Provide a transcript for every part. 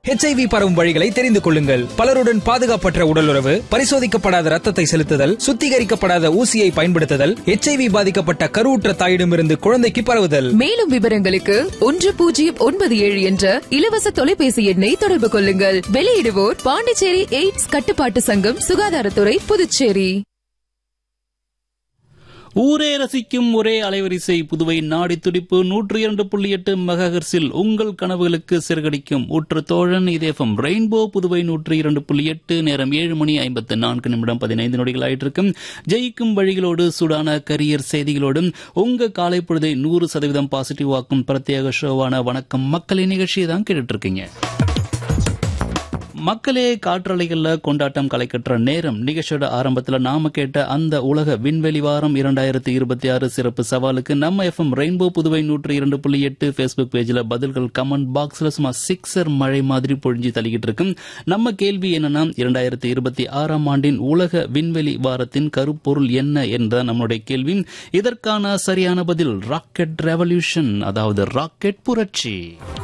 HIV பரவும் வழிகளை தெரிந்து கொள்ளுங்கள் பலருடன் பாதுகாப்பற்ற உடலுறவு பரிசோதிக்கப்படாத ரத்தத்தை செலுத்துதல் சுத்திகரிக்கப்படாத ஊசியை பயன்படுத்துதல் ஹெச்ஐவி பாதிக்கப்பட்ட கருவுற்ற தாயிடமிருந்து குழந்தைக்கு பரவுதல் மேலும் விவரங்களுக்கு ஒன்று பூஜ்ஜியம் ஒன்பது ஏழு என்ற இலவச தொலைபேசி எண்ணை தொடர்பு கொள்ளுங்கள் வெளியிடுவோர் பாண்டிச்சேரி எய்ட்ஸ் கட்டுப்பாட்டு சங்கம் சுகாதாரத்துறை புதுச்சேரி ஊரே ரசிக்கும் ஒரே அலைவரிசை புதுவை நாடி துடிப்பு நூற்று இரண்டு புள்ளி எட்டு மெகாஹெர்ஸில் உங்கள் கனவுகளுக்கு சிறகடிக்கும் ஊற்று தோழன் இதேஃபம் ரெயின்போ புதுவை நூற்று இரண்டு புள்ளி எட்டு நேரம் ஏழு மணி ஐம்பத்து நான்கு நிமிடம் பதினைந்து நொடிகள் ஆயிட்டிருக்கும் ஜெயிக்கும் வழிகளோடு சூடான கரியர் செய்திகளோடும் உங்க காலை பொழுதை நூறு சதவீதம் பாசிட்டிவ் ஆக்கும் பிரத்யேக ஷோவான வணக்கம் மக்களின் நிகழ்ச்சியை தான் கேட்டுட்டு இருக்கீங்க மக்களே காற்றலைகள்ல கொண்டாட்டம் கலைக்கற்ற நேரம் நிகழ்ச்சியோட ஆரம்பத்துல நாம கேட்ட அந்த உலக விண்வெளி வாரம் இரண்டாயிரத்தி இருபத்தி ஆறு சிறப்பு சவாலுக்கு நம்ம எஃப்எம் ரெயின்போ புதுவை நூற்று இரண்டு புள்ளி எட்டு ஃபேஸ்புக் பேஜ்ல பதில்கள் கமெண்ட் பாக்ஸ்ல சும்மா சிக்ஸர் மழை மாதிரி பொழிஞ்சு தள்ளிக்கிட்டு இருக்கு நம்ம கேள்வி என்னன்னா இரண்டாயிரத்தி இருபத்தி ஆறாம் ஆண்டின் உலக விண்வெளி வாரத்தின் கருப்பொருள் என்ன என்ற நம்மளுடைய கேள்வி இதற்கான சரியான பதில் ராக்கெட் ரெவல்யூஷன் அதாவது ராக்கெட் புரட்சி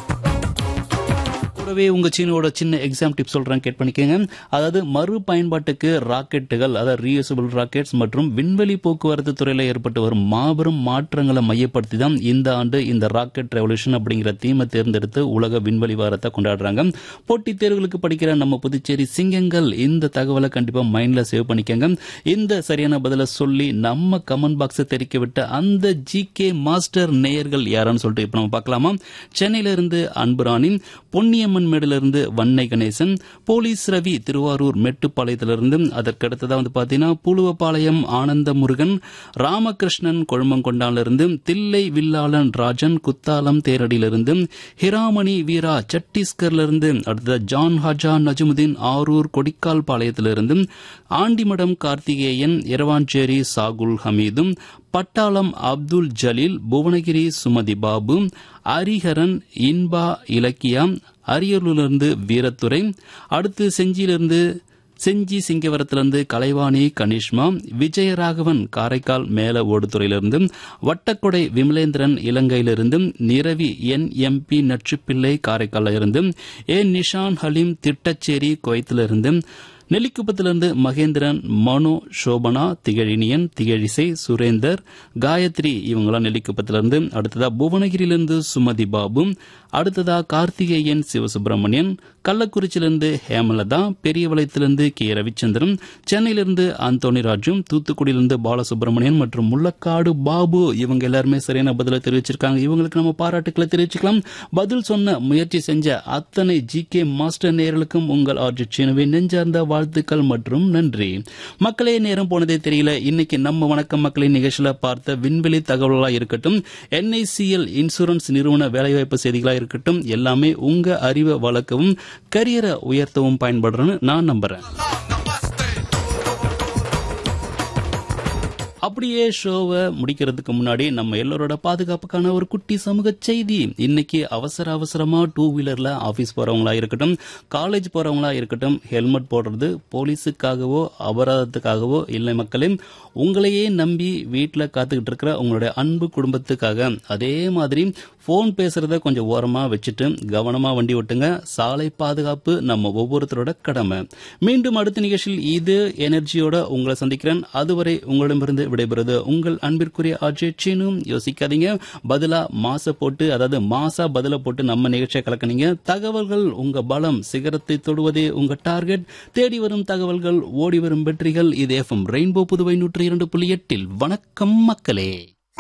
கூடவே உங்க சீனோட சின்ன எக்ஸாம் டிப் சொல்றேன் கேட் பண்ணிக்கோங்க அதாவது மறு பயன்பாட்டுக்கு ராக்கெட்டுகள் அதாவது ரீயூசபிள் ராக்கெட்ஸ் மற்றும் விண்வெளி போக்குவரத்து துறையில ஏற்பட்டு வரும் மாபெரும் மாற்றங்களை மையப்படுத்தி தான் இந்த ஆண்டு இந்த ராக்கெட் ரெவல்யூஷன் அப்படிங்கிற தீமை தேர்ந்தெடுத்து உலக விண்வெளி வாரத்தை கொண்டாடுறாங்க போட்டித் தேர்வுகளுக்கு படிக்கிற நம்ம புதுச்சேரி சிங்கங்கள் இந்த தகவலை கண்டிப்பா மைண்ட்ல சேவ் பண்ணிக்கோங்க இந்த சரியான பதில சொல்லி நம்ம கமெண்ட் பாக்ஸை தெரிக்க விட்ட அந்த ஜி கே மாஸ்டர் நேயர்கள் யாரான்னு சொல்லிட்டு இப்ப நம்ம பார்க்கலாமா சென்னையில இருந்து அன்புராணி பொன்னியம்மன் மேடிலிருந்து வன்னை கணேசன் போலீஸ் ரவி திருவாரூர் மெட்டுப்பாளையத்திலிருந்து அதற்கு அடுத்ததா வந்து பாத்தீங்கன்னா புலுவப்பாளையம் ஆனந்த முருகன் ராமகிருஷ்ணன் கொழுமங்கொண்டாலிருந்து தில்லை வில்லாளன் ராஜன் குத்தாலம் தேரடியிலிருந்து ஹிராமணி வீரா சத்தீஸ்கர்லிருந்து அடுத்த ஜான் ஹஜா நஜமுதீன் ஆரூர் கொடிக்கால் பாளையத்திலிருந்து ஆண்டிமடம் கார்த்திகேயன் இரவாஞ்சேரி சாகுல் ஹமீதும் பட்டாளம் அப்துல் ஜலீல் புவனகிரி சுமதி பாபு ஹரிஹரன் இன்பா இலக்கியா அரியலூரிலிருந்து வீரத்துறை அடுத்து செஞ்சியிலிருந்து செஞ்சி சிங்கவரத்திலிருந்து கலைவாணி கனிஷ்மா விஜயராகவன் காரைக்கால் மேல ஓடுதுறையிலிருந்து வட்டக்கொடை விமலேந்திரன் இலங்கையிலிருந்து நிரவி என் எம்பி நச்சுப்பிள்ளை காரைக்காலில் இருந்து ஏ நிஷான் ஹலீம் திட்டச்சேரி குவைத்திலிருந்து நெல்லிக்குப்பத்திலிருந்து மகேந்திரன் மனோ சோபனா திகழினியன் திகழிசை சுரேந்தர் காயத்ரி இவங்களாம் நெல்லிக்குப்பத்திலிருந்து அடுத்ததா புவனகிரியிலிருந்து சுமதி பாபு அடுத்ததா கார்த்திகேயன் சிவசுப்பிரமணியன் கள்ளக்குறிச்சியிலிருந்து ஹேமலதா பெரியவளையத்திலிருந்து கே ரவிச்சந்திரன் சென்னையிலிருந்து அந்தோனி ராஜும் தூத்துக்குடியிலிருந்து பாலசுப்ரமணியன் மற்றும் முள்ளக்காடு பாபு இவங்க எல்லாருமே சரியான பதிலை தெரிவிச்சிருக்காங்க இவங்களுக்கு நம்ம பாராட்டுக்களை தெரிவிச்சுக்கலாம் பதில் சொன்ன முயற்சி செஞ்ச அத்தனை ஜி கே மாஸ்டர் நேயர்களுக்கும் உங்கள் ஆர்ஜி சீனுவை நெஞ்சார்ந்த வாழ்த்துக்கள் மற்றும் நன்றி மக்களே நேரம் போனதே தெரியல இன்னைக்கு நம்ம வணக்கம் மக்களின் நிகழ்ச்சியில பார்த்த விண்வெளி தகவல்களா இருக்கட்டும் என்ஐசிஎல் இன்சூரன்ஸ் நிறுவன வேலைவாய்ப்பு செய்திகளா இருக்கட்டும் எல்லாமே உங்க அறிவை வளர்க்கவும் கரியரை உயர்த்தவும் பயன்படுறேன்னு நான் நம்புறேன் அப்படியே ஷோவை முடிக்கிறதுக்கு முன்னாடி நம்ம எல்லாரோட பாதுகாப்புக்கான ஒரு குட்டி சமூக செய்தி இன்னைக்கு அவசர அவசரமா டூ வீலர்ல ஆபீஸ் போறவங்களா இருக்கட்டும் காலேஜ் போறவங்களா இருக்கட்டும் ஹெல்மெட் போடுறது போலீஸுக்காகவோ அபராதத்துக்காகவோ இல்லை மக்களே உங்களையே நம்பி வீட்டில் காத்துக்கிட்டு இருக்கிற உங்களுடைய அன்பு குடும்பத்துக்காக அதே மாதிரி ஃபோன் பேசுறத கொஞ்சம் ஓரமா வச்சுட்டு கவனமா வண்டி ஓட்டுங்க சாலை பாதுகாப்பு நம்ம ஒவ்வொருத்தரோட கடமை மீண்டும் அடுத்த நிகழ்ச்சியில் இது எனர்ஜியோட உங்களை சந்திக்கிறேன் அதுவரை உங்களிடமிருந்து விடைபெறுவது உங்கள் அன்பிற்குரிய அஜய் சீனும் யோசிக்காதீங்க பதிலா மாச போட்டு அதாவது மாசா பதில போட்டு நம்ம நிகழ்ச்சியை கலக்கினீங்க தகவல்கள் உங்க பலம் சிகரத்தை தொடுவதே உங்க டார்கெட் தேடி வரும் தகவல்கள் ஓடி வரும் வெற்றிகள் இது எஃப்எம் ரெயின்போ புதுவை நூற்றி இரண்டு புள்ளி எட்டில் வணக்கம் மக்களே